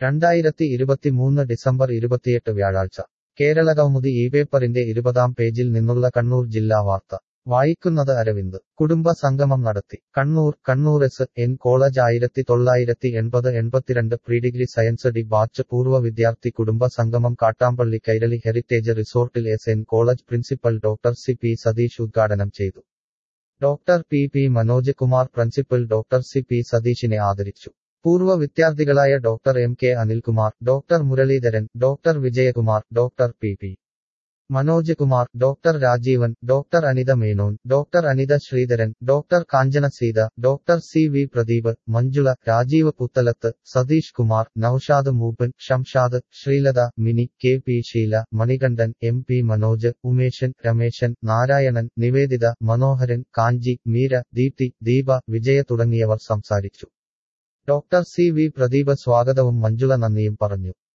രണ്ടായിരത്തി ഇരുപത്തിമൂന്ന് ഡിസംബർ ഇരുപത്തിയെട്ട് വ്യാഴാഴ്ച കേരളകൗമുദി ഈ പേപ്പറിന്റെ ഇരുപതാം പേജിൽ നിന്നുള്ള കണ്ണൂർ ജില്ലാ വാർത്ത വായിക്കുന്നത് അരവിന്ദ് കുടുംബ സംഗമം നടത്തി Kannur Kannur S N college ആയിരത്തി തൊള്ളായിരത്തി എൺപത് എൺപത്തിരണ്ട് പ്രീഡിഗ്രി സയൻസ് ഡി ബാച്ച് പൂർവ്വ വിദ്യാർത്ഥി കുടുംബ സംഗമം കാട്ടാമ്പള്ളി കൈരളി ഹെറിറ്റേജ് റിസോർട്ടിൽ S N college principal doctor C P Satheesh ഉദ്ഘാടനം ചെയ്തു doctor P P Manoj Kumar principal doctor C P സതീഷിനെ ആദരിച്ചു പൂർവ്വ വിദ്യാർത്ഥികളായ doctor M K Anilkumar doctor Muraleedharan doctor Vijayakumar doctor P P Manoj Kumar doctor Rajeevan doctor Anitha Menon doctor Anitha Sreedharan doctor Kanchana Seetha doctor C V Pradeep Manjula Rajeev Puthalath Satheesh Kumar Naushad Mooppan Shamshad Sreelatha Mini K P Sheela Manikandan M P Manoj Umeshan Rameshan Narayanan Niveditha Manoharan Kanchi Meera Deepthi Deepa Vijaya തുടങ്ങിയവർ സംസാരിച്ചു doctor C V Pradeep സ്വാഗതവും മഞ്ജുള നന്ദിയും പറഞ്ഞു